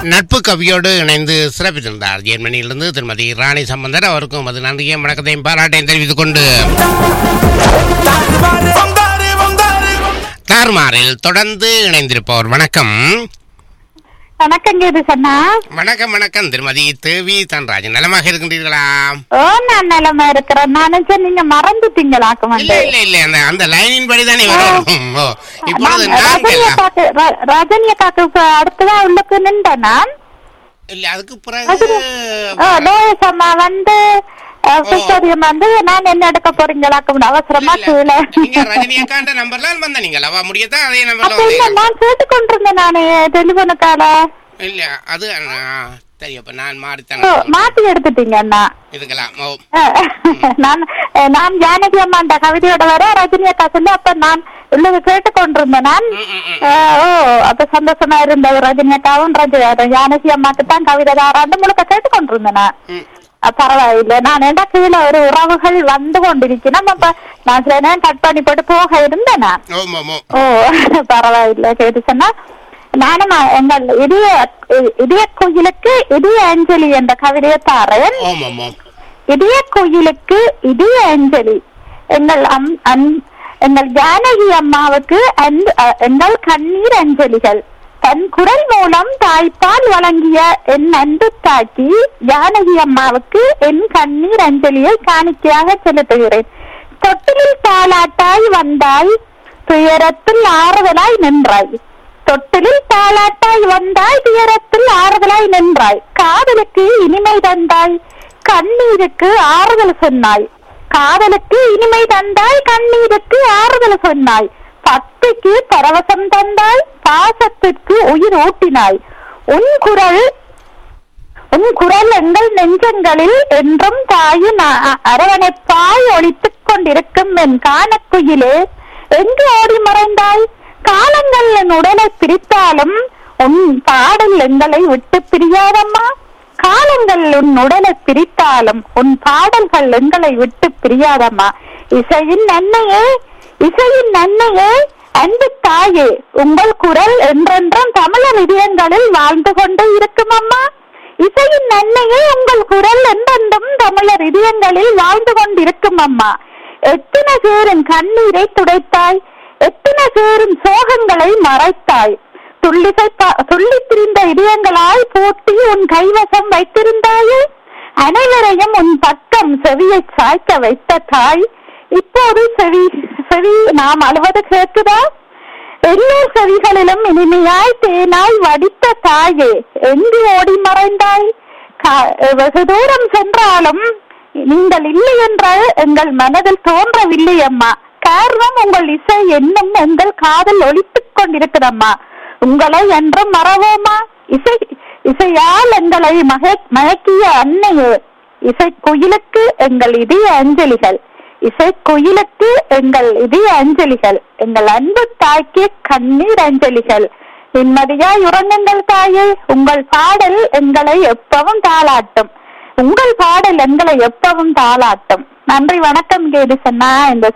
நட்பு கவியோடு இணைந்து சிறப்பித்திருந்தார் ஜெர்மனியிலிருந்து திருமதி ராணி சம்பந்தர் அவருக்கும் அது நன்றியும் வணக்கத்தையும் பாராட்டையும் தெரிவித்துக் கொண்டு தார்மாரில் தொடர்ந்து இணைந்திருப்பவர் வணக்கம் வணக்கம் கேது சொன்னா வணக்கம் வணக்கம் திருமதி தேவி தன்ராஜ் நலமாக இருக்கின்றீர்களா ஓ நான் நிலைமை இருக்கிறேன் நான் சரி நீங்க மறந்துட்டீங்களாக்கும் இல்ல வந்து இல்ல இல்ல அந்த அந்த லைனின் படி தானே வரணும் ஓ, இப்பொழுது நான் நான் ரஜினி கேள்வி- அக்காக்கு ர- ரஜினி அக்காக்கு அடுத்ததான் உள்ளுக்கு நின்றேன் நான் இல்ல அதுக்கு பிறகு ரஜினி ஓ லோயஸ் அம்மா வந்து பிஸ்டோரியம் வந்து நான் என்ன எடுக்க போறீங்களாக்கும் அவசரமா இல்ல, கீழே நீங்க ரஜினி அக்காண்ட நம்பர்ல வந்த நீங்க அவ முடியத்தான் அதே நம்பர்ல அப்ப இல்ல வந்தீங்க நான் கேட்டுக்கொண்டிருந்தேன் நானு டெலிபோனுக்கால இல்ல அது ஆ, சரி அப்ப நான் ஓ மாறித்தானே மாத்தி எடுத்துட்டீங்க அண்ணா இதுக்கெல்லாம் ஓ நான் நான் ஜானகி அம்மாண்ட கவிதையோட வர ரஜினி அக்கா சொல்லி அப்ப நான் உள்ளது கேட்டுக்கொண்டிருந்தேன் நான் ம், ம், ம். அஹ், ஓ அப்ப சந்தோஷமா இருந்தது ரஜினி அக்காவும் ரஜி- ஜானகி அம்மாக்கு தான் கவிதை தாராண்டு முழுக்க கேட்டுக்கொண்டிருந்தேன் நான் ம். அஹ், பரவாயில்ல நான் என்ன கீழே ஒரு உறவுகள் வந்து கொண்டிருக்கணும் அப்ப நான் சில நேரம் கட் பண்ணி போட்டு போக இருந்தேன் நான் ஓம் ஓம் ஓம் ஓ பரவாயில்ல கேட்டு சொன்னா நானும் எங்கள் இடிய இடிய கோயிலுக்கு இடிய அஞ்சலி என்ற கவிதையை தாரேன் ஓம் ஓம் ஓம் இதய கோயிலுக்கு இதய அஞ்சலி எங்கள் அம் அன்- எங்கள் ஜானகி அம்மாவுக்கு அன்பு அ- எங்கள் கண்ணீர் அஞ்சலிகள் தன் குரல் மூலம் தாய்ப்பால் வழங்கிய என் அன்பு தாக்கி ஜானகி அம்மாவுக்கு என் கண்ணீர் அஞ்சலியை காணிக்கையாக செலுத்துகிறேன் தொட்டிலில் தாளாட்டாய் வந்தாய் துயரத்தில் ஆறுதலாய் நின்றாய் தொட்டிலில் தாளாட்டாய் வந்தாய் துயரத்தில் ஆறுதலாய் நின்றாய் காதலுக்கு இனிமை தந்தாய் கண்ணீருக்கு ஆறுதல் சொன்னாய் காதலுக்கு இனிமை தந்தாய் கண்ணீருக்கு ஆறுதல் சொன்னாய் பக்திக்கு பரவசம் தந்தாய் பாசத்திற்கு உயிர் ஊட்டினாய் உன் குரல் உன் குரல் எங்கள் நெஞ்சங்களில் என்றும் தாயின் அ- அரவணைப்பாய் ஒழித்துக் கொண்டிருக்கும் என் காணக்குயிலே எங்கு ஓடி மறைந்தாய் காலங்கள் என் உடலை பிரித்தாலும் உன் பாடல் எங்களை விட்டு பிரியாதம்மா காலங்கள் உன் உடலை பிரித்தாலும் உன் பாடல்கள் எங்களை விட்டு பிரியாதம்மா இசையின் நன்மையே இசையின் நன்மையே அன்பு தாயே உங்கள் குரல் என்றென்றும் தமிழர் இதயங்களில் வாழ்ந்து கொண்டே இருக்கும் அம்மா இசையின் நன்மையே உங்கள் குரல் என்றென்றும் தமிழர் இதயங்களில் வாழ்ந்து கொண்டிருக்கும் அம்மா எத்தனை பேரின் கண்ணீரை துடைத்தாய் எத்தனை பேரின் சோகங்களை மறைத்தாய் துள்ளிசை ப- துள்ளித் திரிந்த இதயங்களாய் பூட்டி உன் கைவசம் வைத்திருந்தாயே அனைவரையும் உன் பக்கம் செவியை சாய்க்க வைத்த தாய் இப்போது செவி செவி நாம் அழுவது கேட்குதா எல்லோர் செவிகளிலும் இனிமையாய் தேனாய் வடித்த தாயே எங்கு ஓடி மறைந்தாய் கா- வெகு தூரம் சென்றாலும் நீங்கள் இல்லை என்றால் எங்கள் மனதில் தோன்றவில்லை அம்மா காரணம் உங்கள் இசை என்னும் எங்கள் காதல் ஒலித்துக் கொண்டிருக்கிறம்மா உங்களை என்றும் மறவோமா இசை இசையால் எங்களை மக மயக்கிய அன்னையே இசை குயிலுக்கு எங்கள் இதய அஞ்சலிகள் இசை குயிலுக்கு எங்கள் இதய அஞ்சலிகள் எங்கள் அன்பு தாய்க்கு கண்ணீர் அஞ்சலிகள் நிம்மதியாய் உறங்குங்கள் தாயே உங்கள் பாடல் எங்களை எப்பவும் தாளாட்டும் உங்கள் பாடல் எங்களை எப்பவும் தாளாட்டும் நன்றி வணக்கம் கேது சொன்னா இந்த